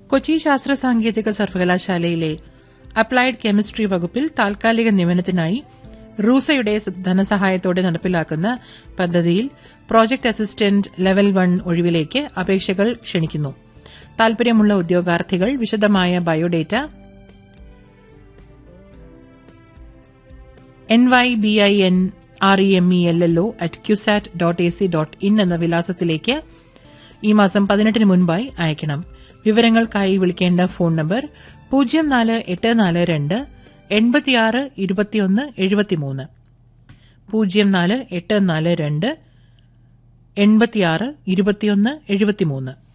കൊച്ചി ശാസ്ത്ര സാങ്കേതിക സർവകലാശാലയിലെ അപ്ലൈഡ് കെമിസ്ട്രി വകുപ്പിൽ താൽക്കാലിക നിയമനത്തിനായി റൂസയുടെ ധനസഹായത്തോടെ നടപ്പിലാക്കുന്ന പദ്ധതിയിൽ പ്രോജക്ട് അസിസ്റ്റന്റ് ലെവൽ വൺ ഒഴിവിലേക്ക് അപേക്ഷകൾ ക്ഷണിക്കുന്നു താൽപര്യമുള്ള ഉദ്യോഗാർത്ഥികൾ വിശദമായ biodata N Y B I N R E M E L L O at CUSAT dot A C dot in എന്ന വിലാസത്തിലേക്ക് ഈ മാസം പതിനെട്ടിന് മുൻപായി അയക്കണം വിവരങ്ങൾക്കായി വിളിക്കേണ്ട ഫോൺ നമ്പർ പൂജ്യം നാല് എട്ട് നാല് രണ്ട് എൺപത്തിയാറ് ഇരുപത്തിയൊന്ന് എഴുപത്തിമൂന്ന് പൂജ്യം നാല് എട്ട് നാല് രണ്ട് എൺപത്തിയാറ് ഇരുപത്തിയൊന്ന് എഴുപത്തിമൂന്ന്